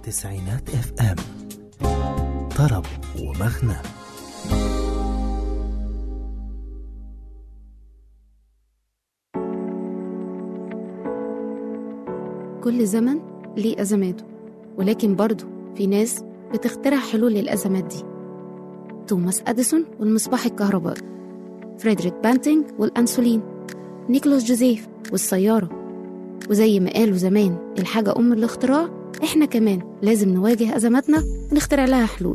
تسعينات اف ام طرب ومغنى كل زمن ليه أزماته ولكن برضه في ناس بتخترع حلول للأزمات دي توماس أديسون والمصباح الكهربائي فريدريك بانتينج والأنسولين نيكولاس جوزيف والسيارة وزي ما قالوا زمان الحاجة أم الاختراع إحنا كمان لازم نواجه أزماتنا ونخترع لها حلول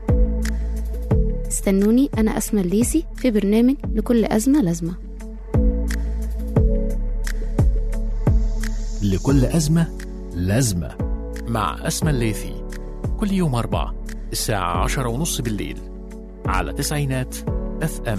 استنوني أنا أسمى الليسي في برنامج لكل أزمة لازمة لكل أزمة لازمة مع أسمى الليثي كل يوم أربعة الساعة عشرة ونص بالليل على تسعينات اف ام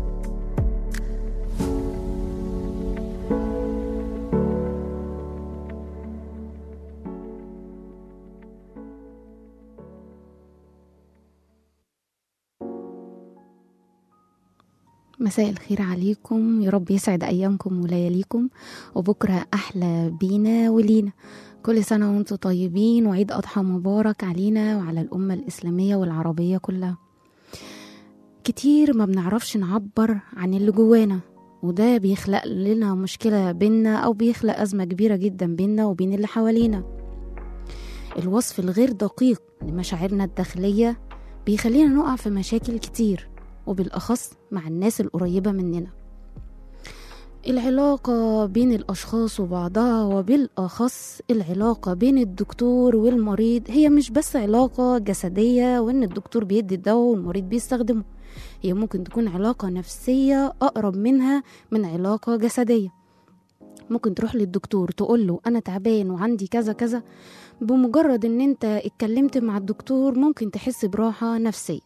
مساء الخير عليكم يا رب يسعد أيامكم ولياليكم وبكرة أحلى بينا ولينا كل سنة وانتم طيبين وعيد أضحى مبارك علينا وعلى الأمة الإسلامية والعربية كلها كتير ما بنعرفش نعبر عن اللي جوانا وده بيخلق لنا مشكلة بينا أو بيخلق أزمة كبيرة جدا بينا وبين اللي حوالينا الوصف الغير دقيق لمشاعرنا الداخلية بيخلينا نقع في مشاكل كتير وبالأخص مع الناس القريبة مننا العلاقة بين الأشخاص وبعضها وبالأخص العلاقة بين الدكتور والمريض هي مش بس علاقة جسدية وإن الدكتور بيدي الدواء والمريض بيستخدمه هي ممكن تكون علاقة نفسية أقرب منها من علاقة جسدية ممكن تروح للدكتور تقول له أنا تعبان وعندي كذا كذا بمجرد إن أنت اتكلمت مع الدكتور ممكن تحس براحة نفسية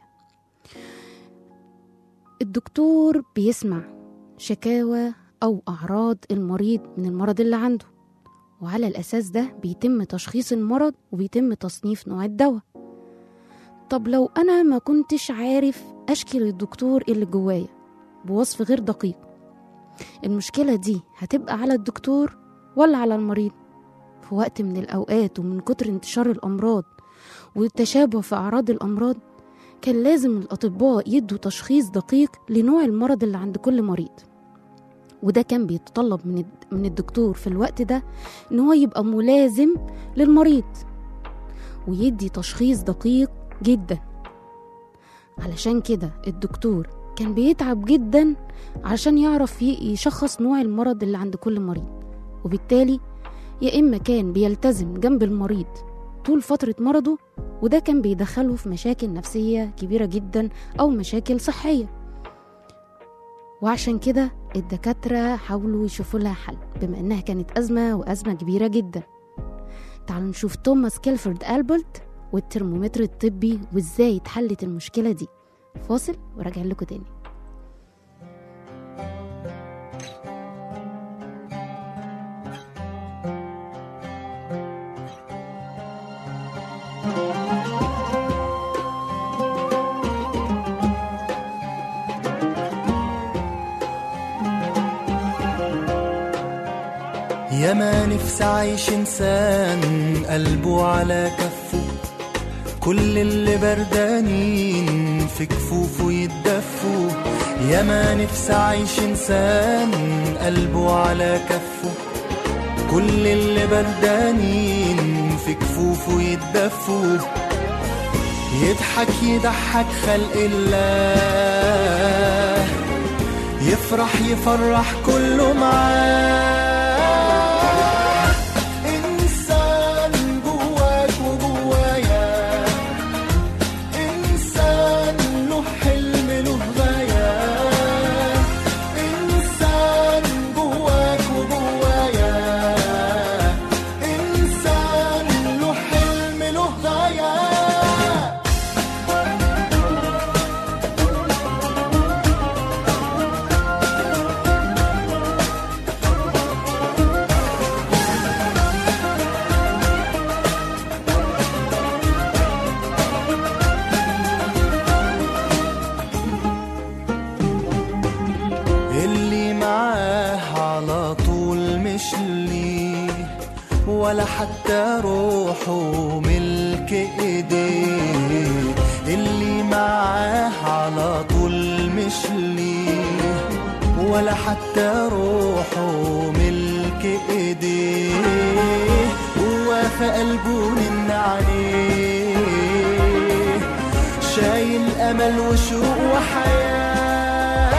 الدكتور بيسمع شكاوى أو أعراض المريض من المرض اللي عنده وعلى الأساس ده بيتم تشخيص المرض وبيتم تصنيف نوع الدواء طب لو أنا ما كنتش عارف أشكي للدكتور اللي جوايا بوصف غير دقيق المشكلة دي هتبقى على الدكتور ولا على المريض في وقت من الأوقات ومن كتر انتشار الأمراض والتشابه في أعراض الأمراض كان لازم الأطباء يدوا تشخيص دقيق لنوع المرض اللي عند كل مريض وده كان بيتطلب من من الدكتور في الوقت ده ان هو يبقى ملازم للمريض ويدي تشخيص دقيق جدا علشان كده الدكتور كان بيتعب جدا عشان يعرف يشخص نوع المرض اللي عند كل مريض وبالتالي يا إما كان بيلتزم جنب المريض طول فترة مرضه وده كان بيدخله في مشاكل نفسية كبيرة جدا أو مشاكل صحية وعشان كده الدكاترة حاولوا يشوفوا لها حل بما إنها كانت أزمة وأزمة كبيرة جدا تعالوا نشوف توماس كيلفورد ألبرت والترمومتر الطبي وإزاي اتحلت المشكلة دي فاصل وراجع لكم تاني يا ما نفسي عايش انسان قلبه على كفه كل اللي بردانين في كفوفه يتدفوا يا ما نفسي عايش انسان قلبه على كفه كل اللي بردانين في كفوفه يتدفوا يضحك يضحك خلق الله يفرح يفرح كله معاه إنسان جواك وجوايا إنسان له حلم له غاية إنسان جواك وجوايا إنسان له حلم له غاية ولا حتى روحه ملك ايديه اللي معاه على طول مش ليه ولا حتى روحه ملك ايديه هو في قلبه نن عليه شايل امل وشوق وحياه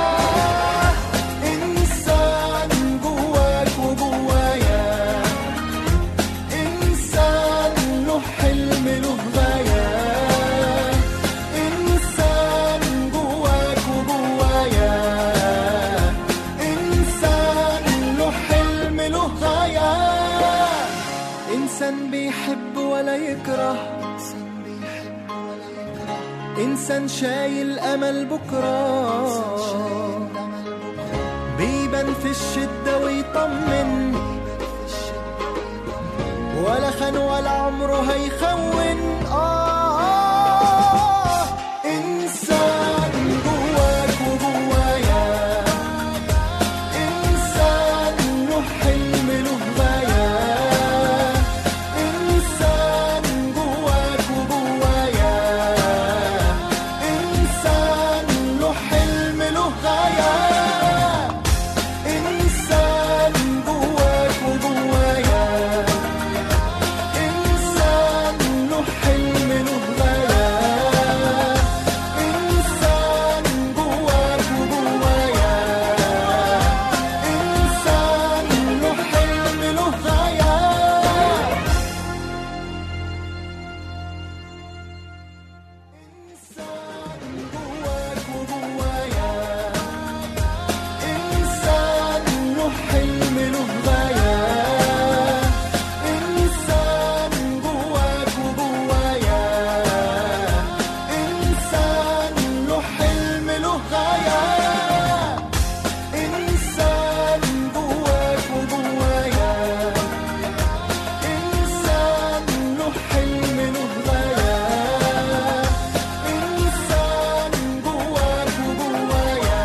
انسان جواك وجوايا انسان له حلم له غايه انسان جواك وجوايا انسان له حلم له غايه انسان بيحب ولا يكره انسان شايل امل بكره بيبان في الشده ويطمن ولا خان ولا عمره هيخون آه إنسان جواك وجوايا إنسان له حلم له غاية إنسان جواك وجوايا إنسان له حلم له غاية إنسان جواك وجوايا إنسان له حلم له غاية إنسان جواك وجوايا إنسان له حلم له غاية إنسان جواك وجوايا إنسان له حلم له غاية إنسان جواك وجوايا إنسان له حلم له غاية إنسان جواك وجوايا إنسان له حلم له غاية إنسان جواك وجوايا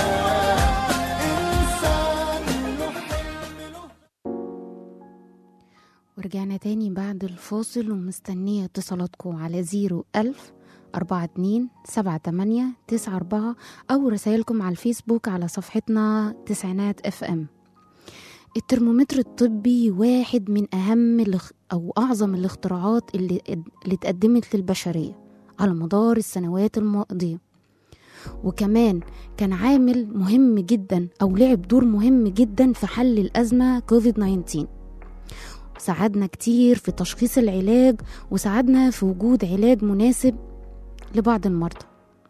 إنسان له حلم له ورجعنا تاني بعد الفاصل ومستنية اتصالاتكم على زيرو ألف أربعة اتنين سبعة تمانية تسعة أربعة أو رسائلكم على الفيسبوك على صفحتنا تسعينات اف ام الترمومتر الطبي واحد من أهم الاخ- أو أعظم الاختراعات اللي, اللي اتقدمت للبشرية على مدار السنوات الماضية وكمان كان عامل مهم جدا أو لعب دور مهم جدا في حل الأزمة كوفيد 19 ساعدنا كتير في تشخيص العلاج وساعدنا في وجود علاج مناسب لبعض المرضى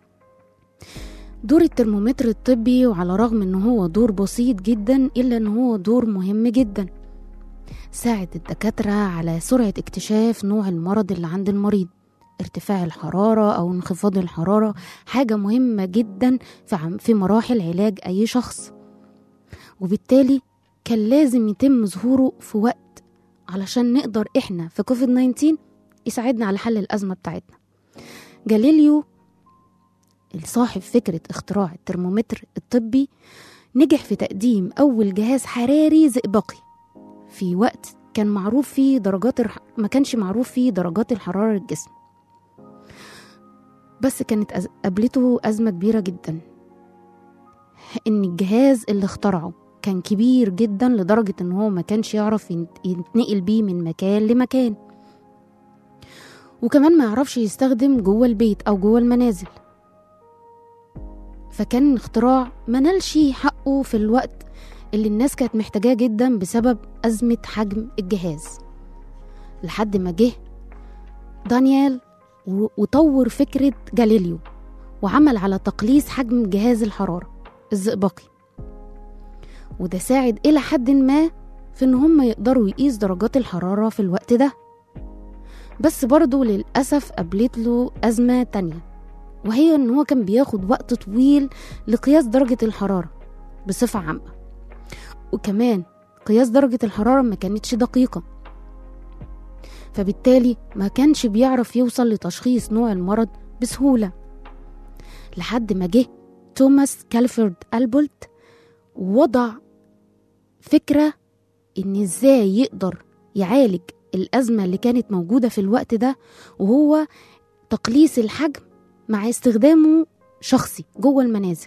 دور الترمومتر الطبي وعلى رغم ان هو دور بسيط جدا الا ان هو دور مهم جدا ساعد الدكاترة على سرعة اكتشاف نوع المرض اللي عند المريض ارتفاع الحرارة أو انخفاض الحرارة حاجة مهمة جدا في عم- في مراحل علاج أي شخص وبالتالي كان لازم يتم ظهوره في وقت علشان نقدر احنا في كوفيد 19 يساعدنا على حل الأزمة بتاعتنا جاليليو صاحب فكرة اختراع الترمومتر الطبي نجح في تقديم أول جهاز حراري زئبقي في وقت كان معروف فيه درجات الح... ما كانش معروف فيه درجات الحرارة الجسم بس كانت أز... قابلته أزمة كبيرة جدا إن الجهاز اللي اخترعه كان كبير جدا لدرجة إن هو ما كانش يعرف ين- يتنقل بيه من مكان لمكان وكمان ما يعرفش يستخدم جوه البيت أو جوه المنازل فكان اختراع ما نالش حقه في الوقت اللي الناس كانت محتاجاه جدا بسبب أزمة حجم الجهاز لحد ما جه دانيال و- وطور فكرة جاليليو وعمل على تقليص حجم جهاز الحرارة الزئبقي وده ساعد إلى حد ما في إن هم يقدروا يقيس درجات الحرارة في الوقت ده بس برضه للأسف قابلت له أزمة تانية وهي إن هو كان بياخد وقت طويل لقياس درجة الحرارة بصفة عامة وكمان قياس درجة الحرارة ما كانتش دقيقة فبالتالي ما كانش بيعرف يوصل لتشخيص نوع المرض بسهولة لحد ما جه توماس كالفورد ألبولت وضع فكرة إن إزاي يقدر يعالج الأزمة اللي كانت موجودة في الوقت ده وهو تقليص الحجم مع استخدامه شخصي جوه المنازل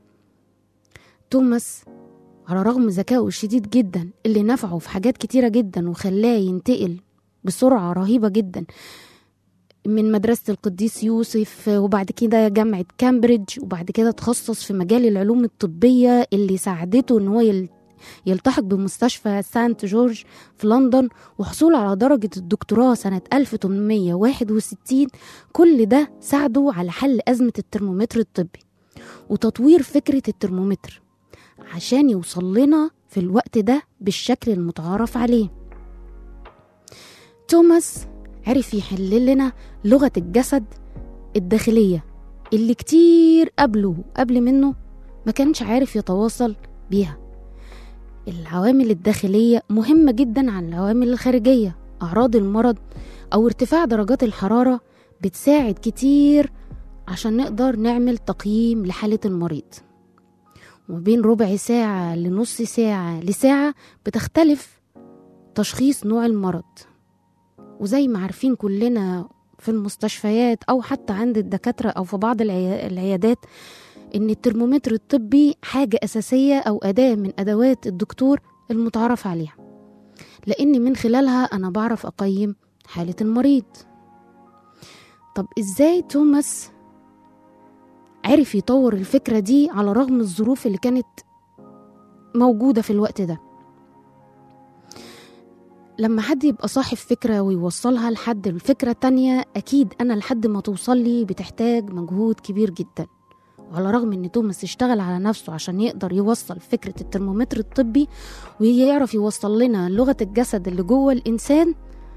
توماس على رغم ذكائه الشديد جدا اللي نفعه في حاجات كتيرة جدا وخلاه ينتقل بسرعة رهيبة جدا من مدرسة القديس يوسف وبعد كده جامعة كامبريدج وبعد كده تخصص في مجال العلوم الطبية اللي ساعدته ان هو يل- يلتحق بمستشفى سانت جورج في لندن وحصوله على درجة الدكتوراه سنة 1861 كل ده ساعده على حل أزمة الترمومتر الطبي وتطوير فكرة الترمومتر عشان يوصل لنا في الوقت ده بالشكل المتعارف عليه توماس عرف يحل لنا لغة الجسد الداخلية اللي كتير قبله قبل منه ما كانش عارف يتواصل بيها العوامل الداخلية مهمة جدا عن العوامل الخارجية أعراض المرض أو ارتفاع درجات الحرارة بتساعد كتير عشان نقدر نعمل تقييم لحالة المريض وبين ربع ساعة لنص ساعة لساعة بتختلف تشخيص نوع المرض وزي ما عارفين كلنا في المستشفيات أو حتى عند الدكاترة أو في بعض العيا- العيادات إن الترمومتر الطبي حاجة أساسية أو أداة من أدوات الدكتور المتعارف عليها لأن من خلالها أنا بعرف أقيم حالة المريض طب إزاي توماس عرف يطور الفكرة دي على رغم الظروف اللي كانت موجودة في الوقت ده لما حد يبقى صاحب فكرة ويوصلها لحد الفكرة تانية أكيد أنا لحد ما توصل لي بتحتاج مجهود كبير جدا وعلى الرغم ان توماس اشتغل على نفسه عشان يقدر يوصل فكرة الترمومتر الطبي ويعرف يوصل لنا لغة الجسد اللي جوه الإنسان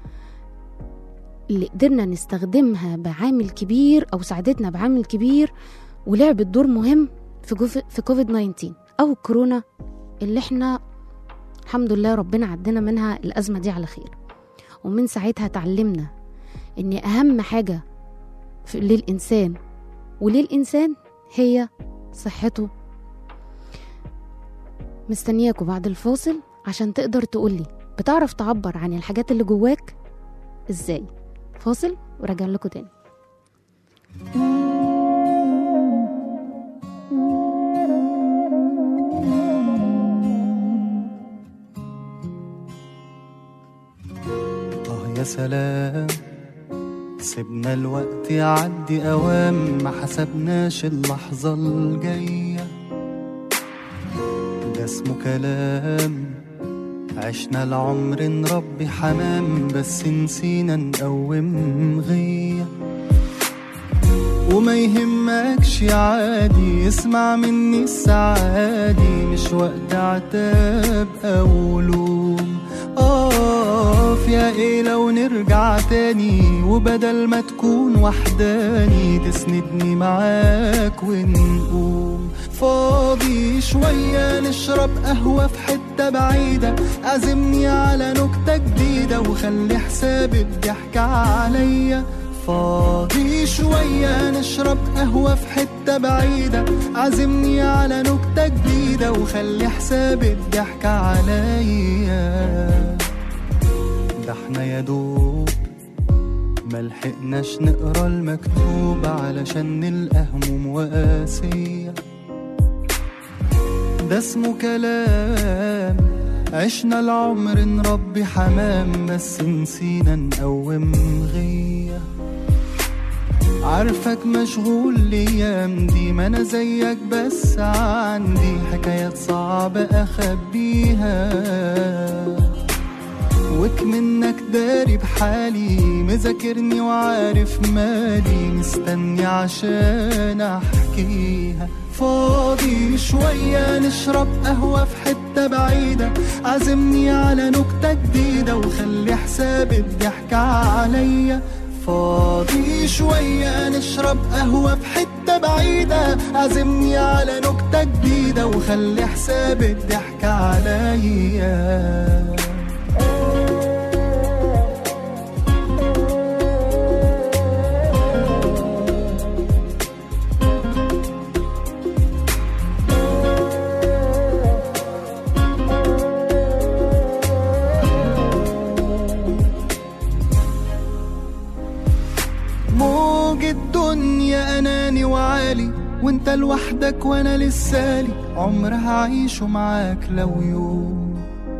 اللي قدرنا نستخدمها بعامل كبير أو ساعدتنا بعامل كبير ولعبت دور مهم في جوف- في كوفيد 19 أو الكورونا اللي احنا الحمد لله ربنا عدنا منها الأزمة دي على خير ومن ساعتها اتعلمنا إن أهم حاجة في للإنسان وللإنسان هي صحته مستنياكوا بعد الفاصل عشان تقدر تقولي بتعرف تعبر عن الحاجات اللي جواك ازاي فاصل وراجع لكم تاني آه يا سلام سيبنا الوقت يعدي أوام ما حسبناش اللحظة الجاية ده اسمه كلام عشنا العمر نربي حمام بس نسينا نقوم غيه وما يهمكش عادي اسمع مني السعادي مش وقت عتاب او لوم اقف يا ايه لو نرجع تاني وبدل ما تكون وحداني تسندني معاك ونقوم فاضي شوية نشرب قهوة في حتة بعيدة عزمني على نكتة جديدة وخلي حساب الضحك عليا فاضي شوية نشرب قهوة في حتة بعيدة عزمني على نكتة جديدة وخلي حساب الضحك عليا ده احنا يا دوب ملحقناش نقرا المكتوب علشان نلقى هموم وقاسية ده اسمه كلام عشنا العمر نربي حمام بس نسينا نقوم غيه عارفك مشغول الايام دي ما انا زيك بس عندي حكايات صعبة اخبيها وك منك داري بحالي مذاكرني وعارف مالي مستني عشان احكيها فاضي شوية نشرب قهوة في حتة بعيدة عزمني على نكتة جديدة وخلي حساب الضحك عليا فاضي شوية نشرب قهوة في حتة بعيدة عزمني على نكتة جديدة وخلي حساب الضحك عليا وانت لوحدك وانا لسالي عمر هعيشه معاك لو يوم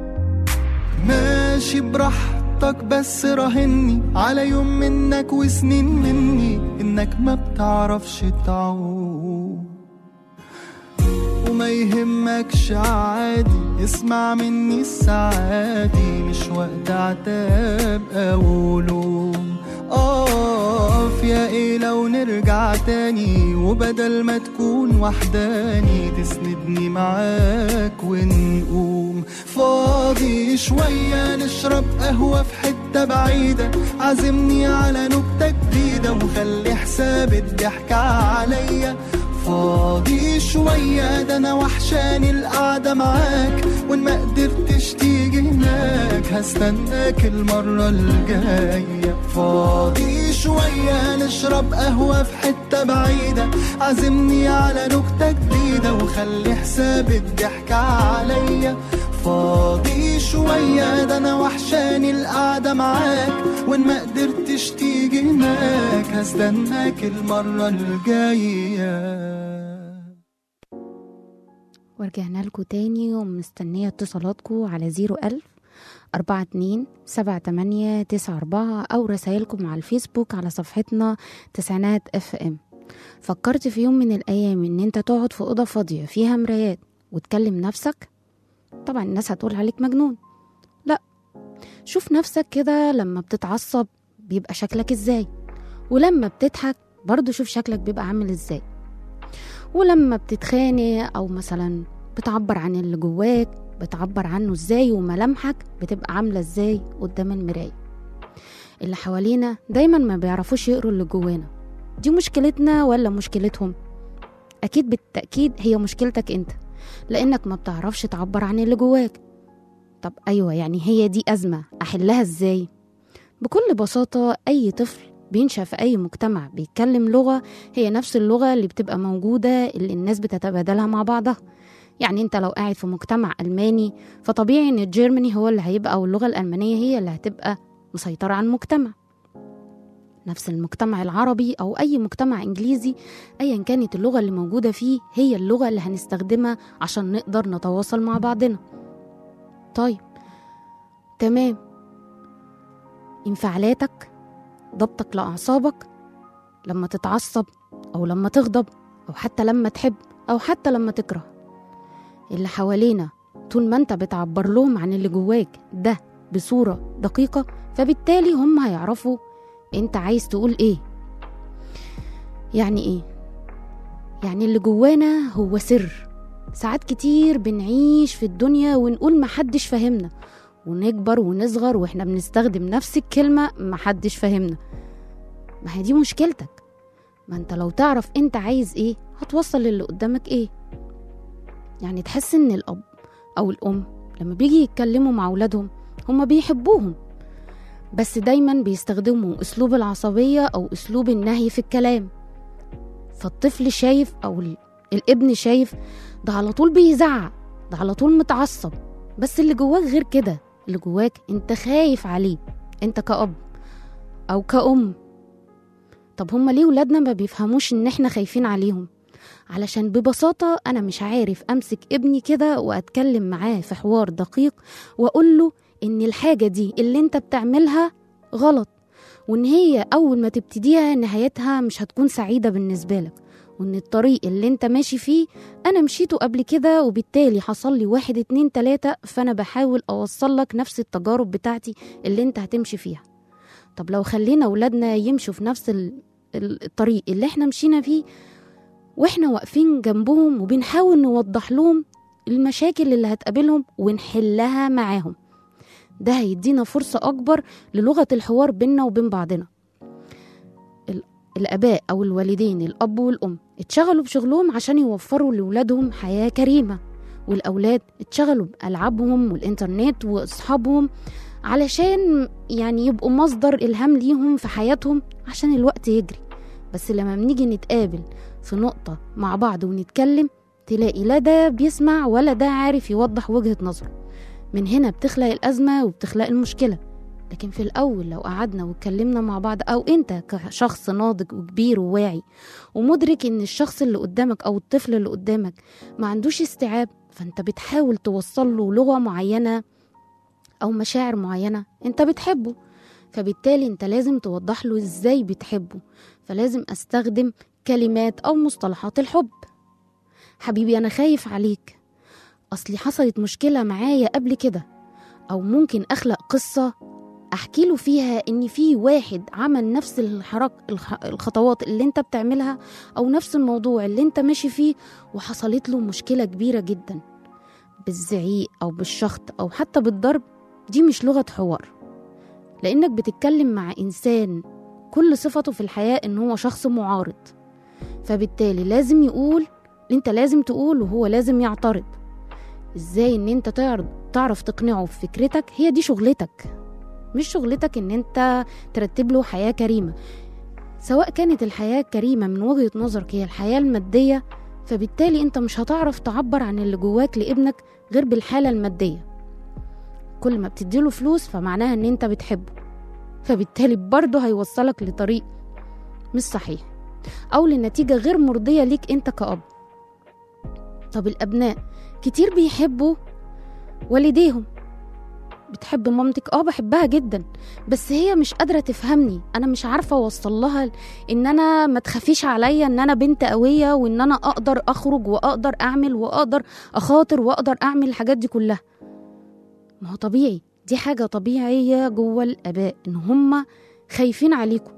ماشي براحتك بس راهني على يوم منك وسنين مني انك ما بتعرفش تعوم وما يهمكش عادي اسمع مني السعادي مش وقت عتاب او لوم اقف يا ايه لو نرجع تاني وبدل ما تكون وحداني تسندني معاك ونقوم فاضي شوية نشرب قهوة في حتة بعيدة عزمني على نكتة جديدة وخلي حساب الضحكة عليا فاضي شوية ده أنا وحشاني القعدة معاك وإن ما قدرتش تيجي هناك هستناك المرة الجاية فاضي شوية نشرب قهوة في حتة بعيدة عزمني على نكتة جديدة وخلي حساب الضحكة عليا فاضي شوية ده أنا وحشاني القعدة معاك وإن ما قدرتش تيجي هناك هستناك المرة الجاية ورجعنا لكم تاني ومستنية اتصالاتكم على زيرو ألف أربعة اتنين سبعة تمانية تسعة أربعة أو رسايلكم على الفيسبوك على صفحتنا تسعينات اف ام فكرت في يوم من الأيام إن أنت تقعد في أوضة فاضية فيها مرايات وتكلم نفسك طبعا الناس هتقول عليك مجنون لا شوف نفسك كده لما بتتعصب بيبقى شكلك ازاي ولما بتضحك برضو شوف شكلك بيبقى عامل ازاي ولما بتتخانق او مثلا بتعبر عن اللي جواك بتعبر عنه ازاي وملامحك بتبقى عامله ازاي قدام المرايه اللي حوالينا دايما ما بيعرفوش يقروا اللي جوانا دي مشكلتنا ولا مشكلتهم اكيد بالتاكيد هي مشكلتك انت لانك ما بتعرفش تعبر عن اللي جواك طب ايوه يعني هي دي ازمه احلها ازاي بكل بساطه اي طفل بينشأ في أي مجتمع بيتكلم لغة هي نفس اللغة اللي بتبقى موجودة اللي الناس بتتبادلها مع بعضها يعني انت لو قاعد في مجتمع ألماني فطبيعي ان الجيرماني هو اللي هيبقى أو اللغة الألمانية هي اللي هتبقى مسيطرة على المجتمع نفس المجتمع العربي أو أي مجتمع إنجليزي أيا كانت اللغة اللي موجودة فيه هي اللغة اللي هنستخدمها عشان نقدر نتواصل مع بعضنا طيب تمام انفعالاتك ضبطك لأعصابك لما تتعصب أو لما تغضب أو حتى لما تحب أو حتى لما تكره اللي حوالينا طول ما انت بتعبر لهم عن اللي جواك ده بصورة دقيقة فبالتالي هم هيعرفوا انت عايز تقول ايه يعني ايه يعني اللي جوانا هو سر ساعات كتير بنعيش في الدنيا ونقول محدش فاهمنا ونكبر ونصغر واحنا بنستخدم نفس الكلمة محدش فاهمنا ما هي دي مشكلتك ما انت لو تعرف انت عايز ايه هتوصل للي قدامك ايه يعني تحس ان الاب او الام لما بيجي يتكلموا مع اولادهم هما بيحبوهم بس دايما بيستخدموا اسلوب العصبية او اسلوب النهي في الكلام فالطفل شايف او ال- الابن شايف ده على طول بيزعق ده على طول متعصب بس اللي جواك غير كده اللي جواك انت خايف عليه انت كأب او كأم طب هما ليه ولادنا ما بيفهموش ان احنا خايفين عليهم علشان ببساطة أنا مش عارف أمسك ابني كده وأتكلم معاه في حوار دقيق وأقول له إن الحاجة دي اللي أنت بتعملها غلط وإن هي أول ما تبتديها نهايتها مش هتكون سعيدة بالنسبة لك وإن الطريق اللي أنت ماشي فيه أنا مشيته قبل كده وبالتالي حصل لي واحد اتنين تلاتة فأنا بحاول أوصل لك نفس التجارب بتاعتي اللي أنت هتمشي فيها طب لو خلينا ولادنا يمشوا في نفس ال- ال- الطريق اللي احنا مشينا فيه واحنا واقفين جنبهم وبنحاول نوضح لهم المشاكل اللي هتقابلهم ونحلها معاهم ده هيدينا فرصة أكبر للغة الحوار بيننا وبين بعضنا ال- الآباء أو الوالدين الأب والأم اتشغلوا بشغلهم عشان يوفروا لولادهم حياة كريمة والأولاد اتشغلوا بألعابهم والإنترنت وأصحابهم علشان يعني يبقوا مصدر إلهام ليهم في حياتهم عشان الوقت يجري بس لما بنيجي نتقابل في نقطة مع بعض ونتكلم تلاقي لا ده بيسمع ولا ده عارف يوضح وجهة نظره من هنا بتخلق الأزمة وبتخلق المشكلة لكن في الأول لو قعدنا واتكلمنا مع بعض أو أنت كشخص ناضج وكبير وواعي ومدرك إن الشخص اللي قدامك أو الطفل اللي قدامك ما عندوش استيعاب فأنت بتحاول توصل له لغة معينة أو مشاعر معينة أنت بتحبه فبالتالي أنت لازم توضح له إزاي بتحبه فلازم أستخدم كلمات أو مصطلحات الحب حبيبي أنا خايف عليك أصلي حصلت مشكلة معايا قبل كده أو ممكن أخلق قصة أحكي له فيها إن في واحد عمل نفس الحرك الخ- الخطوات اللي أنت بتعملها أو نفس الموضوع اللي أنت ماشي فيه وحصلت له مشكلة كبيرة جدا بالزعيق أو بالشخط أو حتى بالضرب دي مش لغة حوار لأنك بتتكلم مع إنسان كل صفته في الحياة إن هو شخص معارض فبالتالي لازم يقول انت لازم تقول وهو لازم يعترض ازاي ان انت تعرض تعرف تقنعه بفكرتك هي دي شغلتك مش شغلتك ان انت ترتب له حياة كريمة سواء كانت الحياة كريمة من وجهة نظرك هي الحياة المادية فبالتالي انت مش هتعرف تعبر عن اللي جواك لابنك غير بالحالة المادية كل ما بتديله فلوس فمعناها ان انت بتحبه فبالتالي برضه هيوصلك لطريق مش صحيح أو لنتيجة غير مرضية ليك أنت كأب طب الأبناء كتير بيحبوا والديهم بتحب مامتك اه بحبها جدا بس هي مش قادره تفهمني انا مش عارفه اوصل لها ان انا ما تخافيش عليا ان انا بنت قويه وان انا اقدر اخرج واقدر اعمل واقدر اخاطر واقدر اعمل الحاجات دي كلها ما هو طبيعي دي حاجه طبيعيه جوه الاباء ان هم خايفين عليكم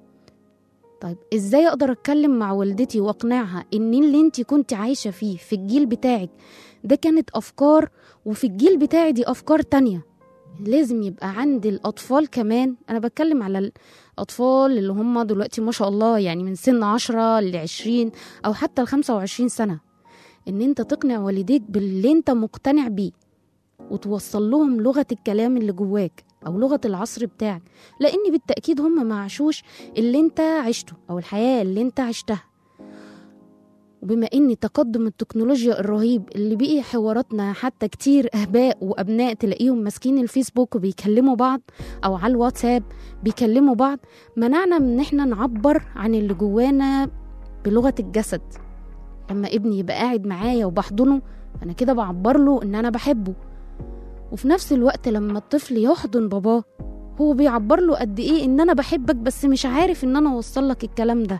طيب ازاي اقدر اتكلم مع والدتي واقنعها ان اللي انت كنت عايشه فيه في الجيل بتاعك ده كانت افكار وفي الجيل بتاعي دي افكار تانية لازم يبقى عند الاطفال كمان انا بتكلم على الاطفال اللي هم دلوقتي ما شاء الله يعني من سن عشرة لعشرين او حتى الخمسة وعشرين سنة ان انت تقنع والديك باللي انت مقتنع بيه وتوصل لهم لغة الكلام اللي جواك او لغة العصر بتاعك لان بالتأكيد هم ما عاشوش اللي انت عشته او الحياة اللي انت عشتها وبما ان تقدم التكنولوجيا الرهيب اللي بقي حواراتنا حتى كتير اباء وابناء تلاقيهم ماسكين الفيسبوك وبيكلموا بعض او على الواتساب بيكلموا بعض منعنا من ان احنا نعبر عن اللي جوانا بلغة الجسد لما ابني يبقى قاعد معايا وبحضنه انا كده بعبر له ان انا بحبه وفي نفس الوقت لما الطفل يحضن باباه هو بيعبر له قد ايه ان انا بحبك بس مش عارف ان انا اوصل لك الكلام ده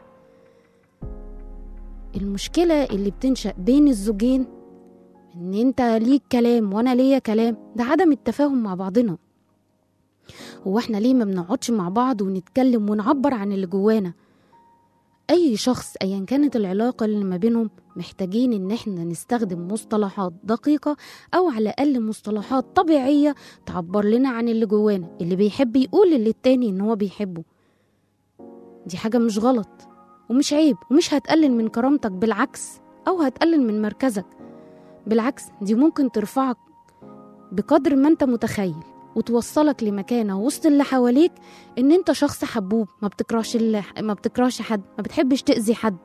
المشكلة اللي بتنشأ بين الزوجين ان انت ليك كلام وانا ليا كلام ده عدم التفاهم مع بعضنا هو احنا ليه ما بنقعدش مع بعض ونتكلم ونعبر عن اللي جوانا اي شخص ايا كانت العلاقة اللي ما بينهم محتاجين ان احنا نستخدم مصطلحات دقيقة او على الاقل مصطلحات طبيعية تعبر لنا عن اللي جوانا اللي بيحب يقول للتاني ان هو بيحبه دي حاجة مش غلط ومش عيب ومش هتقلل من كرامتك بالعكس أو هتقلل من مركزك بالعكس دي ممكن ترفعك بقدر ما انت متخيل وتوصلك لمكانة وسط اللي حواليك ان انت شخص حبوب ما بتكرهش اللي ما بتكرهش حد ما بتحبش تأذي حد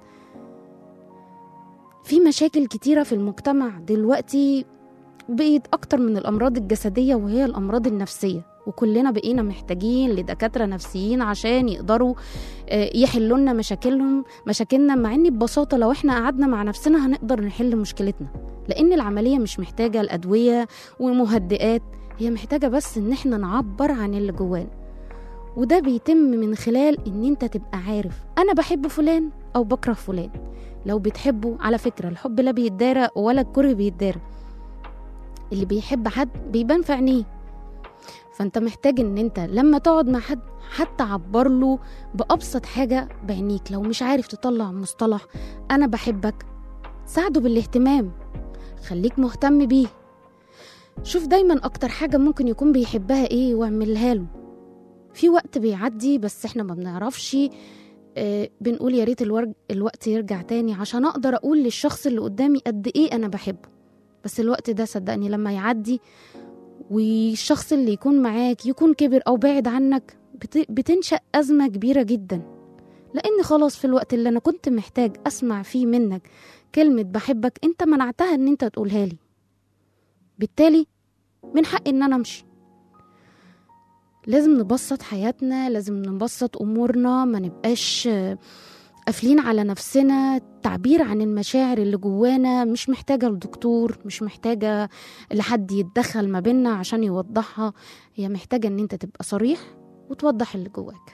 في مشاكل كتيرة في المجتمع دلوقتي بقيت أكتر من الأمراض الجسدية وهي الأمراض النفسية وكلنا بقينا محتاجين لدكاترة نفسيين عشان يقدروا آه، يحلوا لنا مشاكلهم مشاكلنا مع ان ببساطة لو احنا قعدنا مع نفسنا هنقدر نحل مشكلتنا لان العملية مش محتاجة الأدوية والمهدئات هي محتاجة بس ان احنا نعبر عن اللي جوانا وده بيتم من خلال ان انت تبقى عارف انا بحب فلان او بكره فلان لو بتحبه على فكرة الحب لا بيتدارى ولا الكره بيتدارى اللي بيحب حد بيبان في عينيه فانت محتاج ان انت لما تقعد مع حد حتى عبر له بأبسط حاجة بعينيك لو مش عارف تطلع مصطلح أنا بحبك ساعده بالاهتمام خليك مهتم بيه شوف دايما أكتر حاجة ممكن يكون بيحبها إيه واعملها له في وقت بيعدي بس احنا ما بنعرفش آه بنقول يا ريت الورج الوقت يرجع تاني عشان أقدر أقول للشخص اللي قدامي قد إيه أنا بحبه بس الوقت ده صدقني لما يعدي والشخص اللي يكون معاك يكون كبر أو بعد عنك بت- بتنشأ أزمة كبيرة جدا لأن خلاص في الوقت اللي أنا كنت محتاج أسمع فيه منك كلمة بحبك أنت منعتها إن أنت تقولها لي بالتالي من حقي إن أنا أمشي لازم نبسط حياتنا لازم نبسط امورنا ما نبقاش آه، قافلين على نفسنا تعبير عن المشاعر اللي جوانا مش محتاجة لدكتور مش محتاجة لحد يتدخل ما بينا عشان يوضحها هي محتاجة ان انت تبقى صريح وتوضح اللي جواك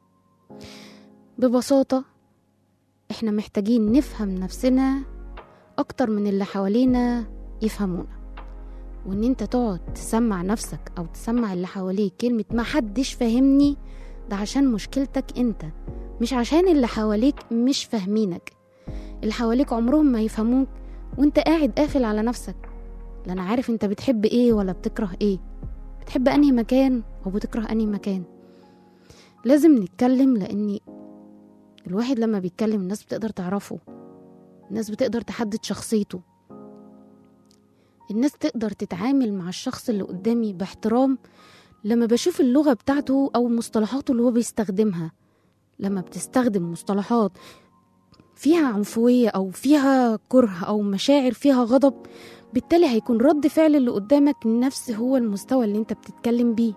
ببساطة احنا محتاجين نفهم نفسنا اكتر من اللي حوالينا يفهمونا وان انت تقعد تسمع نفسك او تسمع اللي حواليك كلمة ما حدش فاهمني ده عشان مشكلتك انت مش عشان اللي حواليك مش فاهمينك اللي حواليك عمرهم ما يفهموك وانت قاعد قافل على نفسك لا انا عارف انت بتحب ايه ولا بتكره ايه بتحب انهي مكان او بتكره انهي مكان لازم نتكلم لاني الواحد لما بيتكلم الناس بتقدر تعرفه الناس بتقدر تحدد شخصيته الناس تقدر تتعامل مع الشخص اللي قدامي باحترام لما بشوف اللغة بتاعته أو مصطلحاته اللي هو بيستخدمها لما بتستخدم مصطلحات فيها عنفوية أو فيها كره أو مشاعر فيها غضب بالتالي هيكون رد فعل اللي قدامك نفس هو المستوى اللي انت بتتكلم بيه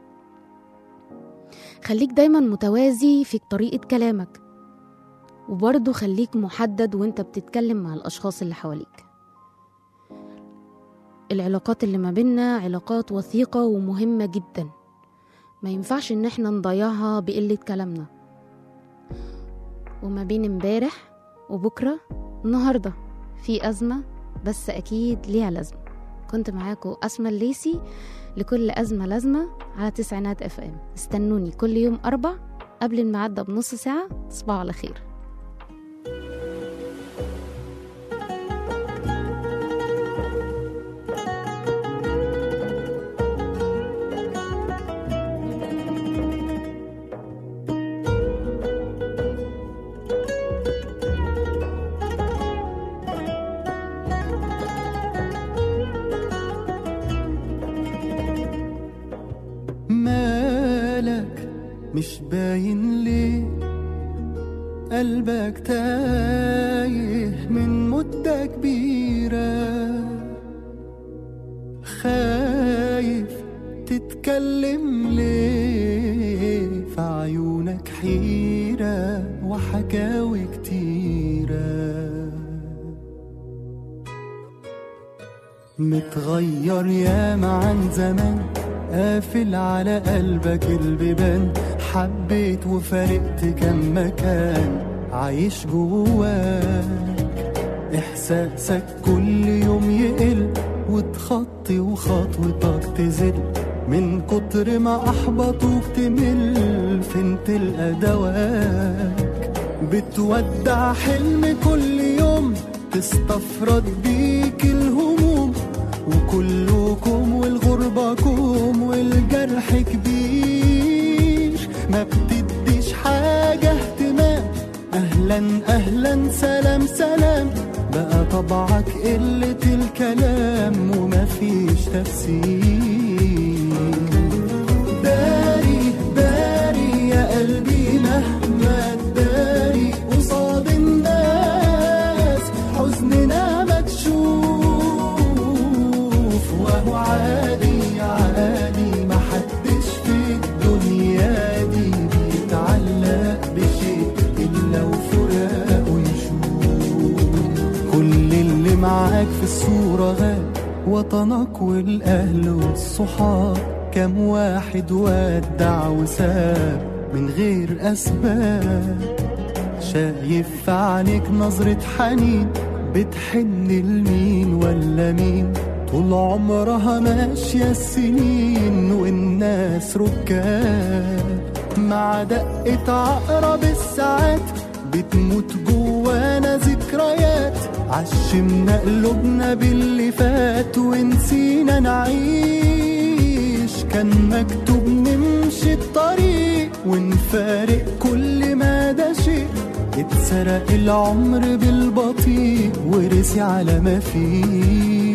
خليك دايما متوازي في طريقة كلامك وبرضه خليك محدد وانت بتتكلم مع الأشخاص اللي حواليك العلاقات اللي ما بينا علاقات وثيقة ومهمة جدا ما ينفعش ان احنا نضيعها بقلة كلامنا وما بين امبارح وبكرة النهاردة في أزمة بس أكيد ليها لازمة كنت معاكم أسمى الليسي لكل أزمة لازمة على تسعينات اف ام استنوني كل يوم أربع قبل الميعاد ده بنص ساعة تصبحوا على خير مالك مش باين ليه قلبك تايه من مدة كبيرة خايف تتكلم ليه في عيونك حيرة وحكاوي كتيرة متغير ياما عن زمان قافل على قلبك البيبان حبيت وفارقت كم مكان عايش جواك احساسك كل يوم يقل وتخطي وخطوتك تزل من كتر ما احبطوك تمل فين تلقى دواك بتودع حلم كل يوم تستفرد بيك الهموم وكلكم والغربة كوم والجرح كبير ما بتديش حاجة اهتمام أهلا أهلا سلام سلام بقى طبعك قلة الكلام ومفيش تفسير داري داري يا قلبي مهما تداري قصاد الناس حزننا مكشوف وهو عادي عادي ما حدش في الدنيا دي بيتعلق بشيء إلا وفراقه يشوف كل اللي معاك في الصورة غاب وطنك والأهل والصحاب كم واحد ودع وساب من غير أسباب شايف في عينيك نظرة حنين بتحن لمين ولا مين طول عمرها ماشية السنين والناس ركاب مع دقة عقرب الساعات بتموت جوانا ذكريات عشمنا قلوبنا باللي فات ونسينا نعيش كان مكتوب نمشي الطريق ونفارق كل ما ده شيء اتسرق العمر بالبطيء ورسي على ما فيه